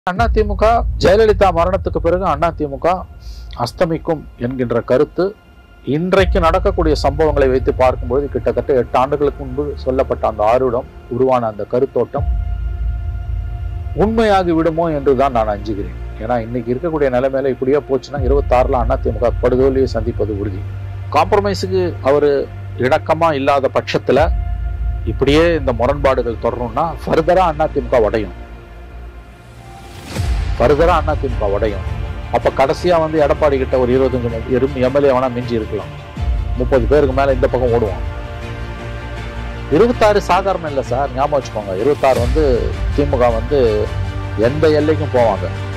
அதிமுக ஜெயலலிதா மரணத்துக்கு பிறகு அதிமுக அஸ்தமிக்கும் என்கின்ற கருத்து இன்றைக்கு நடக்கக்கூடிய சம்பவங்களை வைத்து பார்க்கும்போது கிட்டத்தட்ட எட்டு ஆண்டுகளுக்கு முன்பு சொல்லப்பட்ட அந்த ஆருடம் உருவான அந்த கருத்தோட்டம் உண்மையாகி விடுமோ என்று தான் நான் அஞ்சுகிறேன் ஏன்னா இன்னைக்கு இருக்கக்கூடிய நிலைமையில இப்படியே போச்சுன்னா இருபத்தாறுல அதிமுக படுதோல்வியை சந்திப்பது உறுதி காம்ப்ரமைஸுக்கு அவர் இணக்கமா இல்லாத பட்சத்துல இப்படியே இந்த முரண்பாடுகள் தொடரணும்னா ஃபர்தரா அதிமுக உடையும் ஃபர்தரா அதிமுக உடையும் அப்ப கடைசியா வந்து எடப்பாடி கிட்ட ஒரு இருபத்தஞ்சு எம்எல்ஏ வேணா மிஞ்சி இருக்கலாம் முப்பது பேருக்கு மேல இந்த பக்கம் ஓடுவான் இருபத்தாறு சாதாரணம் இல்லை சார் ஞாபகம் வச்சுக்கோங்க இருபத்தாறு வந்து திமுக வந்து எந்த எல்லைக்கும் போவாங்க